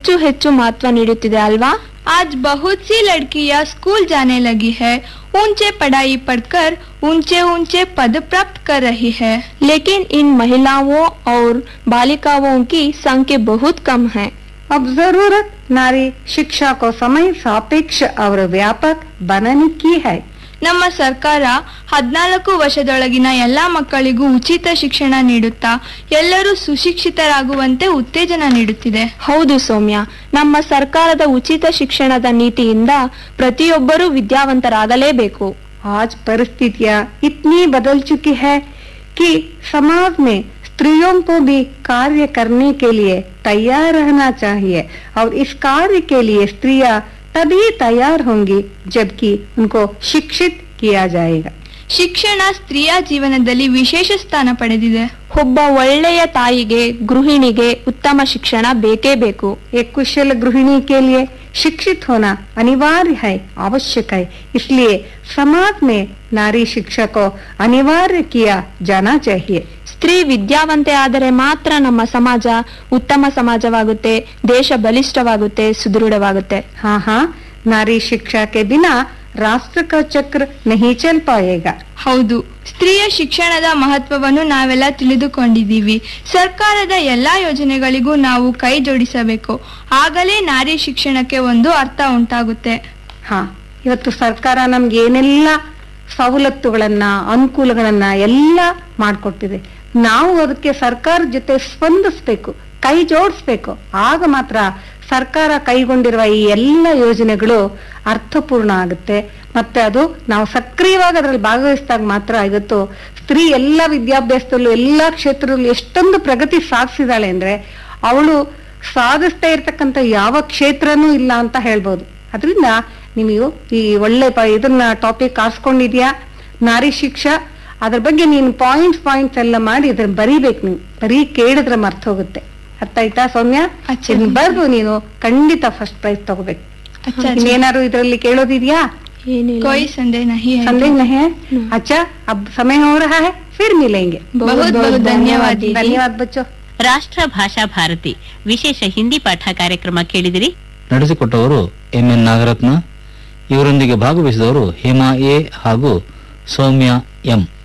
ಹೆಚ್ಚು ಹೆಚ್ಚು ಮಹತ್ವ ನೀಡುತ್ತಿದೆ ಅಲ್ವಾ आज बहुत सी लड़कियां स्कूल जाने लगी है ऊंचे पढ़ाई पढ़कर ऊंचे ऊंचे पद प्राप्त कर रही है लेकिन इन महिलाओं और बालिकाओं की संख्या बहुत कम है अब जरूरत नारी शिक्षा को समय सापेक्ष और व्यापक बनाने की है ನಮ್ಮ ಸರ್ಕಾರ ಹದಿನಾಲ್ಕು ವರ್ಷದೊಳಗಿನ ಎಲ್ಲಾ ಮಕ್ಕಳಿಗೂ ಉಚಿತ ಶಿಕ್ಷಣ ನೀಡುತ್ತಾ ಎಲ್ಲರೂ ಸುಶಿಕ್ಷಿತರಾಗುವಂತೆ ಉತ್ತೇಜನ ನೀಡುತ್ತಿದೆ ಹೌದು ಸೌಮ್ಯ ನಮ್ಮ ಸರ್ಕಾರದ ಉಚಿತ ಶಿಕ್ಷಣದ ನೀತಿಯಿಂದ ಪ್ರತಿಯೊಬ್ಬರೂ ವಿದ್ಯಾವಂತರಾಗಲೇಬೇಕು आज परिस्थितियाँ इतनी बदल चुकी है कि समाज में स्त्रियों को भी कार्य करने के लिए तैयार रहना चाहिए और इस कार्य के लिए स्त्रियां तभी तैयार होंगी जबकि उनको शिक्षित किया जाएगा ಶಿಕ್ಷಣ ಸ್ತ್ರೀಯ ಜೀವನದಲ್ಲಿ ವಿಶೇಷ ಸ್ಥಾನ ಪಡೆದಿದೆ ಒಬ್ಬ ಒಳ್ಳೆಯ ತಾಯಿಗೆ ಗೃಹಿಣಿಗೆ ಉತ್ತಮ ಶಿಕ್ಷಣ ಬೇಕೇ ಬೇಕು एक कुशल गृहिणी के लिए शिक्षित होना अनिवार्य है आवश्यक है इसलिए समाज में नारी शिक्षा को अनिवार्य किया जाना चाहिए ಸ್ತ್ರೀ ವಿದ್ಯಾವಂತೆ ಆದರೆ ಮಾತ್ರ ನಮ್ಮ ಸಮಾಜ ಉತ್ತಮ ಸಮಾಜವಾಗುತ್ತೆ ದೇಶ ಬಲಿಷ್ಠವಾಗುತ್ತೆ ಸುದೃಢವಾಗುತ್ತೆ हाँ हाँ नारी शिक्षा के बिना राष्ट्र का चक्र नहीं चल पाएगा ಹೌದು ಸ್ತ್ರೀಯ ಶಿಕ್ಷಣದ ಮಹತ್ವವನ್ನು ನಾವೆಲ್ಲ ತಿಳಿದುಕೊಂಡಿದ್ದೀವಿ ಸರ್ಕಾರದ ಎಲ್ಲಾ ಯೋಜನೆಗಳಿಗೂ ನಾವು ಕೈ ಜೋಡಿಸಬೇಕು ಆಗಲೇ ನಾರಿ ಶಿಕ್ಷಣಕ್ಕೆ ಒಂದು ಅರ್ಥ ಉಂಟಾಗುತ್ತೆ ಹಾ ಇವತ್ತು ಸರ್ಕಾರ ನಮ್ಗೆ ಏನೆಲ್ಲ ಸವಲತ್ತುಗಳನ್ನ ಅನುಕೂಲಗಳನ್ನ ಎಲ್ಲ ಮಾಡ್ಕೊಟ್ಟಿದೆ ನಾವು ಅದಕ್ಕೆ ಸರ್ಕಾರದ ಜೊತೆ ಸ್ಪಂದಿಸ್ಬೇಕು ಕೈ ಜೋಡಿಸ್ಬೇಕು ಆಗ ಮಾತ್ರ ಸರ್ಕಾರ ಕೈಗೊಂಡಿರುವ ಈ ಎಲ್ಲ ಯೋಜನೆಗಳು ಅರ್ಥಪೂರ್ಣ ಆಗುತ್ತೆ ಮತ್ತೆ ಅದು ನಾವು ಸಕ್ರಿಯವಾಗಿ ಅದರಲ್ಲಿ ಭಾಗವಹಿಸಿದಾಗ ಮಾತ್ರ ಇವತ್ತು ಸ್ತ್ರೀ ಎಲ್ಲ ವಿದ್ಯಾಭ್ಯಾಸದಲ್ಲೂ ಎಲ್ಲ ಕ್ಷೇತ್ರದಲ್ಲೂ ಎಷ್ಟೊಂದು ಪ್ರಗತಿ ಸಾಧಿಸಿದಾಳೆ ಅಂದ್ರೆ ಅವಳು ಸಾಧಿಸ್ತಾ ಇರ್ತಕ್ಕಂಥ ಯಾವ ಕ್ಷೇತ್ರನೂ ಇಲ್ಲ ಅಂತ ಹೇಳ್ಬೋದು ಅದರಿಂದ ನೀವು ಈ ಒಳ್ಳೆ ಪ- ಇದನ್ನ ಟಾಪಿಕ್ ಆರಿಸ್ಕೊಂಡಿದ್ಯಾ ನಾರಿ ಶಿಕ್ಷಾ ಅದ್ರ ಬಗ್ಗೆ ನೀನು ಪಾಯಿಂಟ್ಸ್ ಪಾಯಿಂಟ್ಸ್ ಎಲ್ಲ ಮಾಡಿ ಇದನ್ನ ಬರೀಬೇಕು ನೀವು ಬರೀ ಕೇಳಿದ್ರೆ ಮರ್ತ ಹೋಗುತ್ತೆ ಅರ್ಥ ಆಯ್ತಾ ಸೌಮ್ಯ ಅಚ್ಚಾ. ಇದನ್ನ ಬರ್ದು ನೀನು ಖಂಡಿತ ಫಸ್ಟ್ ಪ್ರೈಸ್ ತಗೋಬೇಕು ಅಚ್ಚಾ, ಅಚ್ಚಾ. ಇನ್ನೇನಾದ್ರು ಇದರಲ್ಲಿ ಕೇಳೋದಿದ್ಯಾ ಏನಿಲ್ಲ कोई संदेह नहीं है संदेह नहीं है अच्छा अब समय हो रहा है फिर मिलेंगे बहुत बहुत धन्यवाद दीदी धन्यवाद बच्चों ರಾಷ್ಟ್ರ ಭಾಷಾ ಭಾರತಿ ವಿಶೇಷ ಹಿಂದಿ ಪಾಠ ಕಾರ್ಯಕ್ರಮ ಕೇಳಿದಿರಿ ನಡೆಸಿಕೊಟ್ಟವರು ಎಂ ಎನ್ ನಾಗರತ್ನ ಇವರೊಂದಿಗೆ ಭಾಗವಹಿಸಿದವರು ಹೇಮಾ ಎ ಹಾಗೂ ಸೌಮ್ಯ ಎಂ